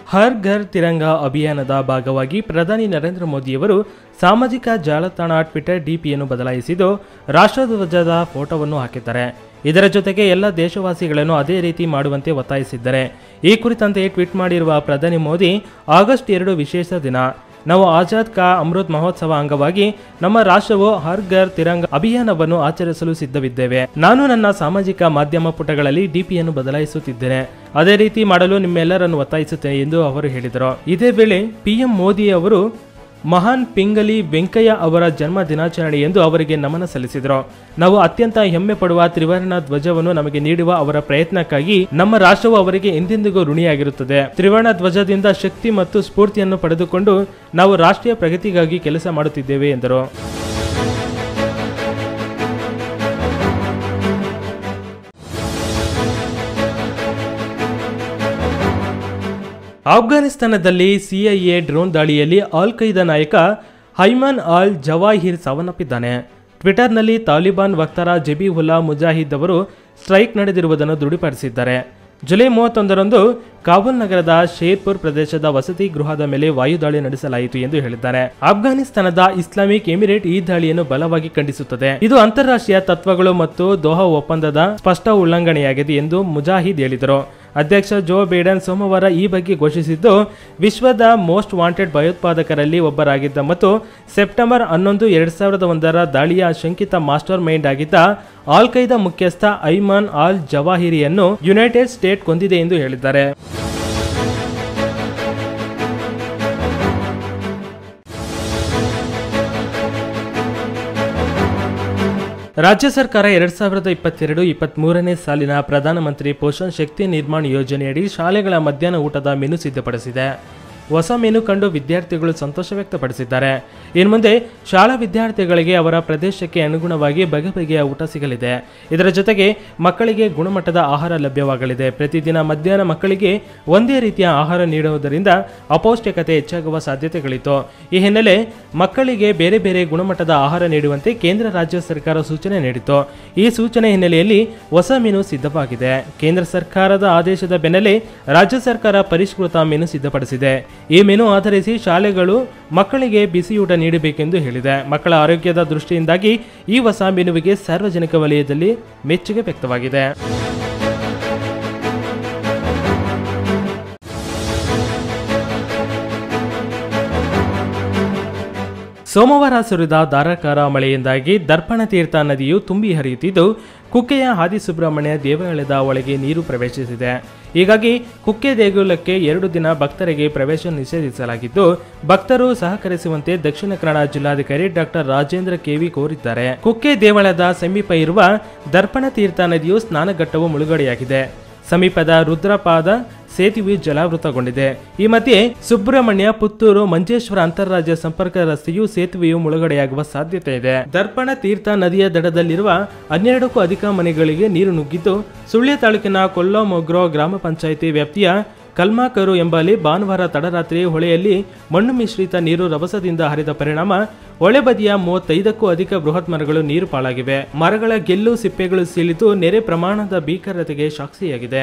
ಹರ್ ಘರ್ ತಿರಂಗ ಅಭಿಯಾನದ ಭಾಗವಾಗಿ ಪ್ರಧಾನಿ ನರೇಂದ್ರ ಮೋದಿಯವರು ಸಾಮಾಜಿಕ ಜಾಲತಾಣ ಟ್ವಿಟರ್ ಡಿಪಿಯನ್ನು ಬದಲಾಯಿಸಿದ್ದು ರಾಷ್ಟ್ರಧ್ವಜದ ಫೋಟೋವನ್ನು ಹಾಕಿದ್ದಾರೆ ಇದರ ಜೊತೆಗೆ ಎಲ್ಲ ದೇಶವಾಸಿಗಳನ್ನು ಅದೇ ರೀತಿ ಮಾಡುವಂತೆ ಒತ್ತಾಯಿಸಿದ್ದಾರೆ ಈ ಕುರಿತಂತೆ ಟ್ವೀಟ್ ಮಾಡಿರುವ ಪ್ರಧಾನಿ ಮೋದಿ ಆಗಸ್ಟ್ ಎರಡು ವಿಶೇಷ ದಿನ ನಾವು ಆಜಾದ್ ಕಾ ಅಮೃತ್ ಮಹೋತ್ಸವ ಅಂಗವಾಗಿ ನಮ್ಮ ರಾಷ್ಟ್ರವು ಹರ್ ಘರ್ ತಿರಂಗ ಅಭಿಯಾನವನ್ನು ಆಚರಿಸಲು ಸಿದ್ಧವಿದ್ದೇವೆ ನಾನು ನನ್ನ ಸಾಮಾಜಿಕ ಮಾಧ್ಯಮ ಪುಟಗಳಲ್ಲಿ ಡಿಪಿಯನ್ನು ಬದಲಾಯಿಸುತ್ತಿದ್ದೇನೆ ಅದೇ ರೀತಿ ಮಾಡಲು ನಿಮ್ಮೆಲ್ಲರನ್ನು ಒತ್ತಾಯಿಸುತ್ತೇನೆ ಎಂದು ಅವರು ಹೇಳಿದರು ಇದೇ ವೇಳೆ ಪಿಎಂ ಮೋದಿ ಅವರು ಮಹಾನ್ ಪಿಂಗಲಿ ವೆಂಕಯ್ಯ ಅವರ ಜನ್ಮ ದಿನಾಚರಣೆ ಎಂದು ಅವರಿಗೆ ನಮನ ಸಲ್ಲಿಸಿದರು ನಾವು ಅತ್ಯಂತ ಹೆಮ್ಮೆ ಪಡುವ ತ್ರಿವರ್ಣ ಧ್ವಜವನ್ನು ನಮಗೆ ನೀಡುವ ಅವರ ಪ್ರಯತ್ನಕ್ಕಾಗಿ ನಮ್ಮ ರಾಷ್ಟ್ರವು ಅವರಿಗೆ ಎಂದೆಂದಿಗೂ ಋಣಿಯಾಗಿರುತ್ತದೆ ತ್ರಿವರ್ಣ ಧ್ವಜದಿಂದ ಶಕ್ತಿ ಮತ್ತು ಸ್ಫೂರ್ತಿಯನ್ನು ಪಡೆದುಕೊಂಡು ನಾವು ರಾಷ್ಟ್ರೀಯ ಪ್ರಗತಿಗಾಗಿ ಕೆಲಸ ಮಾಡುತ್ತಿದ್ದೇವೆ ಎಂದರು ಆಫ್ಘಾನಿಸ್ತಾನದಲ್ಲಿ ಸಿಐಎ ಡ್ರೋನ್ ದಾಳಿಯಲ್ಲಿ ಆಲ್ ಖೈದಾ ನಾಯಕ ಹೈಮನ್ ಆಲ್ ಜವಾಹಿರ್ ಸಾವನ್ನಪ್ಪಿದ್ದಾನೆ ಟ್ವಿಟರ್ನಲ್ಲಿ ತಾಲಿಬಾನ್ ವಕ್ತಾರ ಜಬೀಹುಲ್ಲಾ ಮುಜಾಹಿದ್ ಅವರು ಸ್ಟ್ರೈಕ್ ನಡೆದಿರುವುದನ್ನು ದೃಢಪಡಿಸಿದ್ದಾರೆ ಜುಲೈ ಮೂವತ್ತೊಂದರಂದು ಕಾಬೂಲ್ ನಗರದ ಶೇರ್ಪುರ್ ಪ್ರದೇಶದ ವಸತಿ ಗೃಹದ ಮೇಲೆ ವಾಯುದಾಳಿ ನಡೆಸಲಾಯಿತು ಎಂದು ಹೇಳಿದ್ದಾರೆ ಆಫ್ಘಾನಿಸ್ತಾನದ ಇಸ್ಲಾಮಿಕ್ ಎಮಿರೇಟ್ ಈ ದಾಳಿಯನ್ನು ಬಲವಾಗಿ ಖಂಡಿಸುತ್ತದೆ ಇದು ಅಂತಾರಾಷ್ಟ್ರೀಯ ತತ್ವಗಳು ಮತ್ತು ದೋಹಾ ಒಪ್ಪಂದದ ಸ್ಪಷ್ಟ ಉಲ್ಲಂಘನೆಯಾಗಿದೆ ಎಂದು ಮುಜಾಹಿದ್ ಹೇಳಿದರು ಅಧ್ಯಕ್ಷ ಜೋ ಬೈಡನ್ ಸೋಮವಾರ ಈ ಬಗ್ಗೆ ಘೋಷಿಸಿದ್ದು ವಿಶ್ವದ ಮೋಸ್ಟ್ ವಾಂಟೆಡ್ ಭಯೋತ್ಪಾದಕರಲ್ಲಿ ಒಬ್ಬರಾಗಿದ್ದ ಮತ್ತು ಸೆಪ್ಟೆಂಬರ್ ಹನ್ನೊಂದು ಎರಡ್ ಸಾವಿರದ ಒಂದರ ದಾಳಿಯ ಶಂಕಿತ ಮಾಸ್ಟರ್ ಮೈಂಡ್ ಆಗಿದ್ದ ಆಲ್ ಖೈದಾ ಮುಖ್ಯಸ್ಥ ಐಮಾನ್ ಆಲ್ ಜವಾಹಿರಿಯನ್ನು ಯುನೈಟೆಡ್ ಸ್ಟೇಟ್ ಕೊಂದಿದೆ ಎಂದು ಹೇಳಿದ್ದಾರೆ ರಾಜ್ಯ ಸರ್ಕಾರ ಎರಡ್ ಸಾವಿರದ ಇಪ್ಪತ್ತೆರಡು ಇಪ್ಪತ್ಮೂರನೇ ಸಾಲಿನ ಪ್ರಧಾನಮಂತ್ರಿ ಪೋಷಣ್ ಶಕ್ತಿ ನಿರ್ಮಾಣ ಯೋಜನೆಯಡಿ ಶಾಲೆಗಳ ಮಧ್ಯಾಹ್ನ ಊಟದ ಮೆನು ಸಿದ್ಧಪಡಿಸಿದೆ ಹೊಸ ಮೆನು ಕಂಡು ವಿದ್ಯಾರ್ಥಿಗಳು ಸಂತೋಷ ವ್ಯಕ್ತಪಡಿಸಿದ್ದಾರೆ ಇನ್ನು ಮುಂದೆ ಶಾಲಾ ವಿದ್ಯಾರ್ಥಿಗಳಿಗೆ ಅವರ ಪ್ರದೇಶಕ್ಕೆ ಅನುಗುಣವಾಗಿ ಬಗೆ ಬಗೆಯ ಊಟ ಸಿಗಲಿದೆ ಇದರ ಜೊತೆಗೆ ಮಕ್ಕಳಿಗೆ ಗುಣಮಟ್ಟದ ಆಹಾರ ಲಭ್ಯವಾಗಲಿದೆ ಪ್ರತಿದಿನ ಮಧ್ಯಾಹ್ನ ಮಕ್ಕಳಿಗೆ ಒಂದೇ ರೀತಿಯ ಆಹಾರ ನೀಡುವುದರಿಂದ ಅಪೌಷ್ಟಿಕತೆ ಹೆಚ್ಚಾಗುವ ಸಾಧ್ಯತೆಗಳಿತ್ತು ಈ ಹಿನ್ನೆಲೆ ಮಕ್ಕಳಿಗೆ ಬೇರೆ ಬೇರೆ ಗುಣಮಟ್ಟದ ಆಹಾರ ನೀಡುವಂತೆ ಕೇಂದ್ರ ರಾಜ್ಯ ಸರ್ಕಾರ ಸೂಚನೆ ನೀಡಿತು ಈ ಸೂಚನೆ ಹಿನ್ನೆಲೆಯಲ್ಲಿ ಹೊಸ ಮೆನು ಸಿದ್ಧವಾಗಿದೆ ಕೇಂದ್ರ ಸರ್ಕಾರದ ಆದೇಶದ ಬೆನ್ನಲ್ಲೇ ರಾಜ್ಯ ಸರ್ಕಾರ ಪರಿಷ್ಕೃತ ಮೆನು ಸಿದ್ಧಪಡಿಸಿದೆ ಈ ಮೆನು ಆಧರಿಸಿ ಶಾಲೆಗಳು ಮಕ್ಕಳಿಗೆ ಬಿಸಿಯೂಟ ನೀಡಬೇಕೆಂದು ಹೇಳಿದೆ ಮಕ್ಕಳ ಆರೋಗ್ಯದ ದೃಷ್ಟಿಯಿಂದಾಗಿ ಈ ಹೊಸ ಮೆನುವಿಗೆ ಸಾರ್ವಜನಿಕ ವಲಯದಲ್ಲಿ ಮೆಚ್ಚುಗೆ ವ್ಯಕ್ತವಾಗಿದೆ ಸೋಮವಾರ ಸುರಿದ ಧಾರಾಕಾರ ಮಳೆಯಿಂದಾಗಿ ದರ್ಪಣ ತೀರ್ಥ ನದಿಯು ತುಂಬಿ ಹರಿಯುತ್ತಿದ್ದು ಕುಕ್ಕೆಯ ಆದಿಸುಬ್ರಹ್ಮಣ್ಯ ದೇವಾಲಯದ ಒಳಗೆ ನೀರು ಪ್ರವೇಶಿಸಿದೆ ಹೀಗಾಗಿ ಕುಕ್ಕೆ ದೇಗುಲಕ್ಕೆ ಎರಡು ದಿನ ಭಕ್ತರಿಗೆ ಪ್ರವೇಶ ನಿಷೇಧಿಸಲಾಗಿದ್ದು ಭಕ್ತರು ಸಹಕರಿಸುವಂತೆ ದಕ್ಷಿಣ ಕನ್ನಡ ಜಿಲ್ಲಾಧಿಕಾರಿ ಡಾಕ್ಟರ್ ರಾಜೇಂದ್ರ ಕೆವಿ ಕೋರಿದ್ದಾರೆ ಕುಕ್ಕೆ ದೇವಾಲಯದ ಸಮೀಪ ಇರುವ ದರ್ಪಣ ತೀರ್ಥ ನದಿಯು ಸ್ನಾನಘಟ್ಟವು ಮುಳುಗಡೆಯಾಗಿದೆ ಸಮೀಪದ ರುದ್ರಪಾದ ಸೇತುವೆ ಜಲಾವೃತಗೊಂಡಿದೆ ಈ ಮಧ್ಯೆ ಸುಬ್ರಹ್ಮಣ್ಯ ಪುತ್ತೂರು ಮಂಜೇಶ್ವರ ಅಂತಾರಾಜ್ಯ ಸಂಪರ್ಕ ರಸ್ತೆಯು ಸೇತುವೆಯು ಮುಳುಗಡೆಯಾಗುವ ಸಾಧ್ಯತೆ ಇದೆ ದರ್ಪಣ ತೀರ್ಥ ನದಿಯ ದಡದಲ್ಲಿರುವ ಹನ್ನೆರಡಕ್ಕೂ ಅಧಿಕ ಮನೆಗಳಿಗೆ ನೀರು ನುಗ್ಗಿದ್ದು ಸುಳ್ಯ ತಾಲೂಕಿನ ಕೊಲ್ಲಮೊಗ್ರೋ ಗ್ರಾಮ ಪಂಚಾಯಿತಿ ವ್ಯಾಪ್ತಿಯ ಕಲ್ಮಾಕರು ಎಂಬಲ್ಲಿ ಭಾನುವಾರ ತಡರಾತ್ರಿ ಹೊಳೆಯಲ್ಲಿ ಮಣ್ಣು ಮಿಶ್ರಿತ ನೀರು ರಭಸದಿಂದ ಹರಿದ ಪರಿಣಾಮ ಹೊಳೆ ಬದಿಯ ಮೂವತ್ತೈದಕ್ಕೂ ಅಧಿಕ ಬೃಹತ್ ಮರಗಳು ನೀರು ಪಾಲಾಗಿವೆ ಮರಗಳ ಗೆಲ್ಲು ಸಿಪ್ಪೆಗಳು ಸೀಳಿತು ನೆರೆ ಪ್ರಮಾಣದ ಭೀಕರತೆಗೆ ಸಾಕ್ಷಿಯಾಗಿದೆ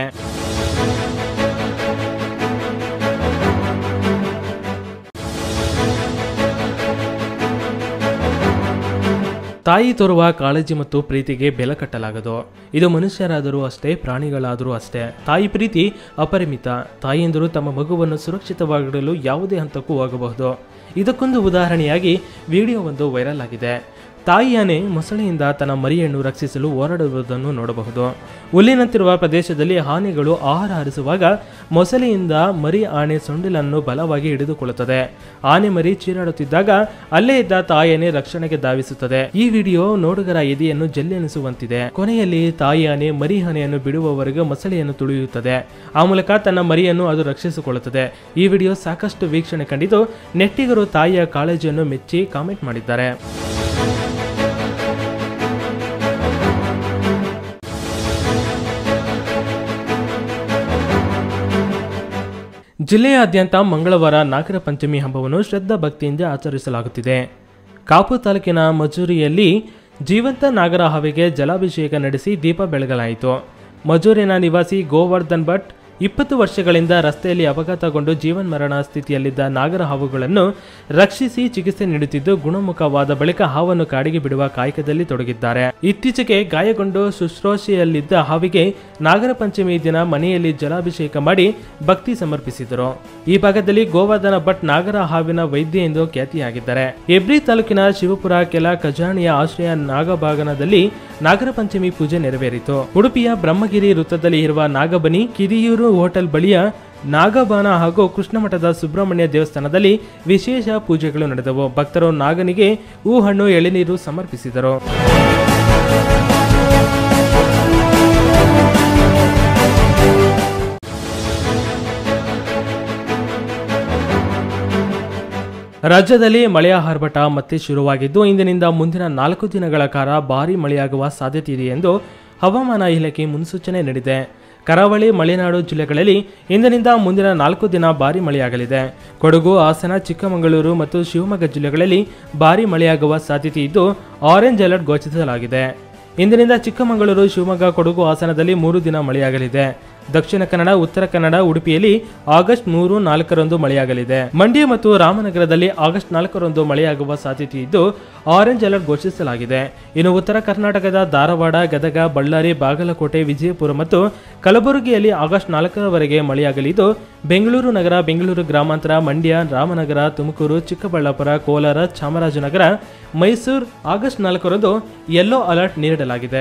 ತಾಯಿ ತೋರುವ ಕಾಳಜಿ ಮತ್ತು ಪ್ರೀತಿಗೆ ಬೆಲೆ ಕಟ್ಟಲಾಗದು ಇದು ಮನುಷ್ಯರಾದರೂ ಅಷ್ಟೇ ಪ್ರಾಣಿಗಳಾದರೂ ಅಷ್ಟೇ ತಾಯಿ ಪ್ರೀತಿ ಅಪರಿಮಿತ ತಾಯಿಯಂದರು ತಮ್ಮ ಮಗುವನ್ನು ಸುರಕ್ಷಿತವಾಗಿಡಲು ಯಾವುದೇ ಹಂತಕ್ಕೂ ಹೋಗಬಹುದು ಇದಕ್ಕೊಂದು ಉದಾಹರಣೆಯಾಗಿ ವಿಡಿಯೋ ಒಂದು ವೈರಲ್ ಆಗಿದೆ ತಾಯಿ ಆನೆ ಮೊಸಳೆಯಿಂದ ತನ್ನ ಮರಿಯನ್ನು ರಕ್ಷಿಸಲು ಹೋರಾಡುವುದನ್ನು ನೋಡಬಹುದು ಹುಲ್ಲಿನಂತಿರುವ ಪ್ರದೇಶದಲ್ಲಿ ಆನೆಗಳು ಆಹಾರ ಹರಿಸುವಾಗ ಮೊಸಳೆಯಿಂದ ಮರಿ ಆನೆ ಸೊಂಡಿಲನ್ನು ಬಲವಾಗಿ ಹಿಡಿದುಕೊಳ್ಳುತ್ತದೆ ಆನೆ ಮರಿ ಚೀರಾಡುತ್ತಿದ್ದಾಗ ಅಲ್ಲೇ ಇದ್ದ ತಾಯಿಯನೆ ರಕ್ಷಣೆಗೆ ಧಾವಿಸುತ್ತದೆ ಈ ವಿಡಿಯೋ ನೋಡುಗರ ಎದೆಯನ್ನು ಜಲ್ಲೆನಿಸುವಂತಿದೆ ಕೊನೆಯಲ್ಲಿ ತಾಯಿ ಆನೆ ಮರಿ ಆನೆಯನ್ನು ಬಿಡುವವರೆಗೂ ಮೊಸಳೆಯನ್ನು ತುಳಿಯುತ್ತದೆ ಆ ಮೂಲಕ ತನ್ನ ಮರಿಯನ್ನು ಅದು ರಕ್ಷಿಸಿಕೊಳ್ಳುತ್ತದೆ ಈ ವಿಡಿಯೋ ಸಾಕಷ್ಟು ವೀಕ್ಷಣೆ ಕಂಡಿದ್ದು ನೆಟ್ಟಿಗರು ತಾಯಿಯ ಕಾಳಜಿಯನ್ನು ಮೆಚ್ಚಿ ಕಾಮೆಂಟ್ ಮಾಡಿದ್ದಾರೆ ಜಿಲ್ಲೆಯಾದ್ಯಂತ ಮಂಗಳವಾರ ನಾಗರ ಪಂಚಮಿ ಹಬ್ಬವನ್ನು ಶ್ರದ್ಧಾ ಭಕ್ತಿಯಿಂದ ಆಚರಿಸಲಾಗುತ್ತಿದೆ ಕಾಪು ತಾಲೂಕಿನ ಮಜೂರಿಯಲ್ಲಿ ಜೀವಂತ ನಾಗರ ಹವೆಗೆ ಜಲಾಭಿಷೇಕ ನಡೆಸಿ ದೀಪ ಬೆಳಗಲಾಯಿತು ಮಜೂರಿನ ನಿವಾಸಿ ಗೋವರ್ಧನ್ ಭಟ್ ಇಪ್ಪತ್ತು ವರ್ಷಗಳಿಂದ ರಸ್ತೆಯಲ್ಲಿ ಅಪಘಾತಗೊಂಡು ಜೀವನ್ಮರಣ ಸ್ಥಿತಿಯಲ್ಲಿದ್ದ ನಾಗರ ಹಾವುಗಳನ್ನು ರಕ್ಷಿಸಿ ಚಿಕಿತ್ಸೆ ನೀಡುತ್ತಿದ್ದು ಗುಣಮುಖವಾದ ಬಳಿಕ ಹಾವನ್ನು ಕಾಡಿಗೆ ಬಿಡುವ ಕಾಯಕದಲ್ಲಿ ತೊಡಗಿದ್ದಾರೆ ಇತ್ತೀಚೆಗೆ ಗಾಯಗೊಂಡು ಶುಶ್ರೂಷೆಯಲ್ಲಿದ್ದ ಹಾವಿಗೆ ನಾಗರ ಪಂಚಮಿ ದಿನ ಮನೆಯಲ್ಲಿ ಜಲಾಭಿಷೇಕ ಮಾಡಿ ಭಕ್ತಿ ಸಮರ್ಪಿಸಿದರು ಈ ಭಾಗದಲ್ಲಿ ಗೋವರ್ಧನ ಭಟ್ ನಾಗರ ಹಾವಿನ ವೈದ್ಯ ಎಂದು ಖ್ಯಾತಿಯಾಗಿದ್ದಾರೆ ಹೆಬ್ರಿ ತಾಲೂಕಿನ ಶಿವಪುರ ಕೆಲ ಖಜಾಣಿಯ ಆಶ್ರಯ ನಾಗಭಾಗನದಲ್ಲಿ ನಾಗರ ಪಂಚಮಿ ಪೂಜೆ ನೆರವೇರಿತು ಉಡುಪಿಯ ಬ್ರಹ್ಮಗಿರಿ ವೃತ್ತದಲ್ಲಿ ಇರುವ ನಾಗಬನಿ ಕಿರಿಯೂರು ಹೋಟೆಲ್ ಬಳಿಯ ನಾಗಬಾನ ಹಾಗೂ ಕೃಷ್ಣಮಠದ ಸುಬ್ರಹ್ಮಣ್ಯ ದೇವಸ್ಥಾನದಲ್ಲಿ ವಿಶೇಷ ಪೂಜೆಗಳು ನಡೆದವು ಭಕ್ತರು ನಾಗನಿಗೆ ಹೂ ಹಣ್ಣು ಎಳೆನೀರು ಸಮರ್ಪಿಸಿದರು ರಾಜ್ಯದಲ್ಲಿ ಮಳೆಯ ಆರ್ಭಟ ಮತ್ತೆ ಶುರುವಾಗಿದ್ದು ಇಂದಿನಿಂದ ಮುಂದಿನ ನಾಲ್ಕು ದಿನಗಳ ಕಾಲ ಭಾರೀ ಮಳೆಯಾಗುವ ಸಾಧ್ಯತೆ ಇದೆ ಎಂದು ಹವಾಮಾನ ಇಲಾಖೆ ಮುನ್ಸೂಚನೆ ನೀಡಿದೆ ಕರಾವಳಿ ಮಲೆನಾಡು ಜಿಲ್ಲೆಗಳಲ್ಲಿ ಇಂದಿನಿಂದ ಮುಂದಿನ ನಾಲ್ಕು ದಿನ ಭಾರೀ ಮಳೆಯಾಗಲಿದೆ ಕೊಡಗು ಹಾಸನ ಚಿಕ್ಕಮಗಳೂರು ಮತ್ತು ಶಿವಮೊಗ್ಗ ಜಿಲ್ಲೆಗಳಲ್ಲಿ ಭಾರೀ ಮಳೆಯಾಗುವ ಸಾಧ್ಯತೆ ಇದ್ದು ಆರೆಂಜ್ ಅಲರ್ಟ್ ಘೋಷಿಸಲಾಗಿದೆ ಇಂದಿನಿಂದ ಚಿಕ್ಕಮಗಳೂರು ಶಿವಮೊಗ್ಗ ಕೊಡಗು ಹಾಸನದಲ್ಲಿ ಮೂರು ದಿನ ಮಳೆಯಾಗಲಿದೆ ದಕ್ಷಿಣ ಕನ್ನಡ ಉತ್ತರ ಕನ್ನಡ ಉಡುಪಿಯಲ್ಲಿ ಆಗಸ್ಟ್ ಮೂರು ನಾಲ್ಕರಂದು ಮಳೆಯಾಗಲಿದೆ ಮಂಡ್ಯ ಮತ್ತು ರಾಮನಗರದಲ್ಲಿ ಆಗಸ್ಟ್ ನಾಲ್ಕರಂದು ಮಳೆಯಾಗುವ ಸಾಧ್ಯತೆ ಇದ್ದು ಆರೆಂಜ್ ಅಲರ್ಟ್ ಘೋಷಿಸಲಾಗಿದೆ ಇನ್ನು ಉತ್ತರ ಕರ್ನಾಟಕದ ಧಾರವಾಡ ಗದಗ ಬಳ್ಳಾರಿ ಬಾಗಲಕೋಟೆ ವಿಜಯಪುರ ಮತ್ತು ಕಲಬುರಗಿಯಲ್ಲಿ ಆಗಸ್ಟ್ ನಾಲ್ಕರವರೆಗೆ ಮಳೆಯಾಗಲಿದ್ದು ಬೆಂಗಳೂರು ನಗರ ಬೆಂಗಳೂರು ಗ್ರಾಮಾಂತರ ಮಂಡ್ಯ ರಾಮನಗರ ತುಮಕೂರು ಚಿಕ್ಕಬಳ್ಳಾಪುರ ಕೋಲಾರ ಚಾಮರಾಜನಗರ ಮೈಸೂರು ಆಗಸ್ಟ್ ನಾಲ್ಕರಂದು ಯೆಲ್ಲೋ ಅಲರ್ಟ್ ನೀಡಲಾಗಿದೆ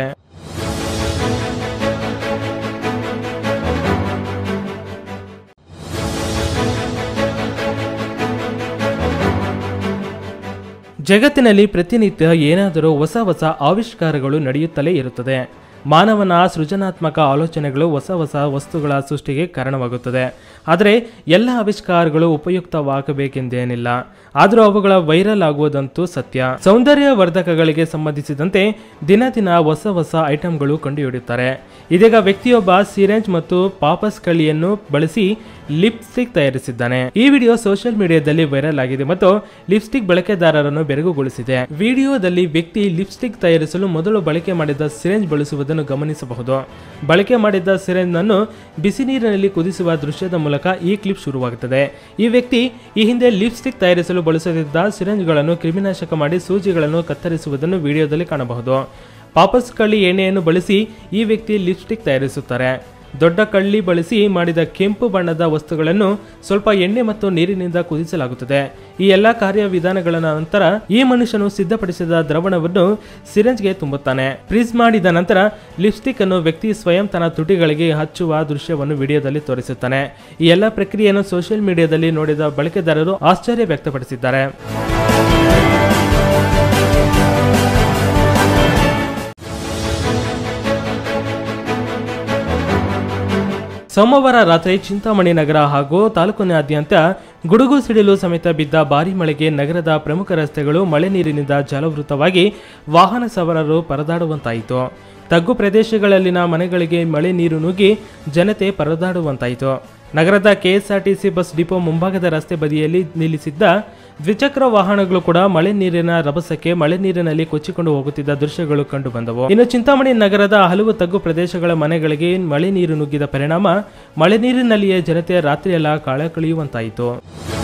ಜಗತ್ತಿನಲ್ಲಿ ಪ್ರತಿನಿತ್ಯ ಏನಾದರೂ ಹೊಸ ಹೊಸ ಆವಿಷ್ಕಾರಗಳು ನಡೆಯುತ್ತಲೇ ಇರುತ್ತದೆ ಮಾನವನ ಸೃಜನಾತ್ಮಕ ಆಲೋಚನೆಗಳು ಹೊಸ ಹೊಸ ವಸ್ತುಗಳ ಸೃಷ್ಟಿಗೆ ಕಾರಣವಾಗುತ್ತದೆ ಆದರೆ ಎಲ್ಲ ಆವಿಷ್ಕಾರಗಳು ಉಪಯುಕ್ತವಾಗಬೇಕೆಂದೇನಿಲ್ಲ ಆದರೂ ಅವುಗಳ ವೈರಲ್ ಆಗುವುದಂತೂ ಸತ್ಯ ಸೌಂದರ್ಯ ವರ್ಧಕಗಳಿಗೆ ಸಂಬಂಧಿಸಿದಂತೆ ದಿನ ದಿನ ಹೊಸ ಹೊಸ ಐಟಂಗಳು ಕಂಡುಹಿಡಿಯುತ್ತಾರೆ ಇದೀಗ ವ್ಯಕ್ತಿಯೊಬ್ಬ ಸಿರೆಂಜ್ ಮತ್ತು ಪಾಪಸ್ ಕಳ್ಳಿಯನ್ನು ಬಳಸಿ ಲಿಪ್ಸ್ಟಿಕ್ ತಯಾರಿಸಿದ್ದಾನೆ ಈ ವಿಡಿಯೋ ಸೋಷಿಯಲ್ ಮೀಡಿಯಾದಲ್ಲಿ ವೈರಲ್ ಆಗಿದೆ ಮತ್ತು ಲಿಪ್ಸ್ಟಿಕ್ ಬಳಕೆದಾರರನ್ನು ಬೆರಗುಗೊಳಿಸಿದೆ ವಿಡಿಯೋದಲ್ಲಿ ವ್ಯಕ್ತಿ ಲಿಪ್ಸ್ಟಿಕ್ ತಯಾರಿಸಲು ಮೊದಲು ಬಳಕೆ ಮಾಡಿದ್ದ ಸಿರೆಂಜ್ ಬಳಸುವುದನ್ನು ಗಮನಿಸಬಹುದು ಬಳಕೆ ಮಾಡಿದ್ದ ಸಿರೆಂಜ್ ಅನ್ನು ಬಿಸಿ ನೀರಿನಲ್ಲಿ ಕುದಿಸುವ ದೃಶ್ಯದ ಮೂಲಕ ಈ ಕ್ಲಿಪ್ ಶುರುವಾಗುತ್ತದೆ ಈ ವ್ಯಕ್ತಿ ಈ ಹಿಂದೆ ಲಿಪ್ಸ್ಟಿಕ್ ತಯಾರಿಸಲು ಬಳಸುತ್ತಿದ್ದ ಸಿರೆಂಜ್ಗಳನ್ನು ಕ್ರಿಮಿನಾಶಕ ಮಾಡಿ ಸೂಜಿಗಳನ್ನು ಕತ್ತರಿಸುವುದನ್ನು ವಿಡಿಯೋದಲ್ಲಿ ಕಾಣಬಹುದು ಪಾಪಸ್ ಕಳ್ಳಿ ಎಣ್ಣೆಯನ್ನು ಬಳಸಿ ಈ ವ್ಯಕ್ತಿ ಲಿಪ್ಸ್ಟಿಕ್ ತಯಾರಿಸುತ್ತಾರೆ ದೊಡ್ಡ ಕಳ್ಳಿ ಬಳಸಿ ಮಾಡಿದ ಕೆಂಪು ಬಣ್ಣದ ವಸ್ತುಗಳನ್ನು ಸ್ವಲ್ಪ ಎಣ್ಣೆ ಮತ್ತು ನೀರಿನಿಂದ ಕುದಿಸಲಾಗುತ್ತದೆ ಈ ಎಲ್ಲ ಕಾರ್ಯವಿಧಾನಗಳ ನಂತರ ಈ ಮನುಷ್ಯನು ಸಿದ್ಧಪಡಿಸಿದ ದ್ರವಣವನ್ನು ಸಿರೆಂಜ್ಗೆ ತುಂಬುತ್ತಾನೆ ಫ್ರೀಸ್ ಮಾಡಿದ ನಂತರ ಲಿಪ್ಸ್ಟಿಕ್ ಅನ್ನು ವ್ಯಕ್ತಿ ಸ್ವಯಂ ತನ್ನ ತುಟಿಗಳಿಗೆ ಹಚ್ಚುವ ದೃಶ್ಯವನ್ನು ವಿಡಿಯೋದಲ್ಲಿ ತೋರಿಸುತ್ತಾನೆ ಈ ಎಲ್ಲ ಪ್ರಕ್ರಿಯೆಯನ್ನು ಸೋಷಿಯಲ್ ಮೀಡಿಯಾದಲ್ಲಿ ನೋಡಿದ ಬಳಕೆದಾರರು ಆಶ್ಚರ್ಯ ವ್ಯಕ್ತಪಡಿಸಿದ್ದಾರೆ ಸೋಮವಾರ ರಾತ್ರಿ ಚಿಂತಾಮಣಿ ನಗರ ಹಾಗೂ ತಾಲೂಕಿನಾದ್ಯಂತ ಗುಡುಗು ಸಿಡಿಲು ಸಮೇತ ಬಿದ್ದ ಭಾರೀ ಮಳೆಗೆ ನಗರದ ಪ್ರಮುಖ ರಸ್ತೆಗಳು ಮಳೆ ನೀರಿನಿಂದ ಜಲವೃತವಾಗಿ ವಾಹನ ಸವಾರರು ಪರದಾಡುವಂತಾಯಿತು ತಗ್ಗು ಪ್ರದೇಶಗಳಲ್ಲಿನ ಮನೆಗಳಿಗೆ ಮಳೆ ನೀರು ನುಗ್ಗಿ ಜನತೆ ಪರದಾಡುವಂತಾಯಿತು ನಗರದ ಕೆಎಸ್ಆರ್ಟಿಸಿ ಬಸ್ ಡಿಪೋ ಮುಂಭಾಗದ ರಸ್ತೆ ಬದಿಯಲ್ಲಿ ನಿಲ್ಲಿಸಿದ್ದ ದ್ವಿಚಕ್ರ ವಾಹನಗಳು ಕೂಡ ಮಳೆ ನೀರಿನ ರಭಸಕ್ಕೆ ಮಳೆ ನೀರಿನಲ್ಲಿ ಕೊಚ್ಚಿಕೊಂಡು ಹೋಗುತ್ತಿದ್ದ ದೃಶ್ಯಗಳು ಕಂಡು ಬಂದವು ಇನ್ನು ಚಿಂತಾಮಣಿ ನಗರದ ಹಲವು ತಗ್ಗು ಪ್ರದೇಶಗಳ ಮನೆಗಳಿಗೆ ಮಳೆ ನೀರು ನುಗ್ಗಿದ ಪರಿಣಾಮ ಮಳೆ ನೀರಿನಲ್ಲಿಯೇ ಜನತೆ ರಾತ್ರಿಯೆಲ್ಲ ಕಾಳ ಕಳೆಯುವಂತಾಯಿತು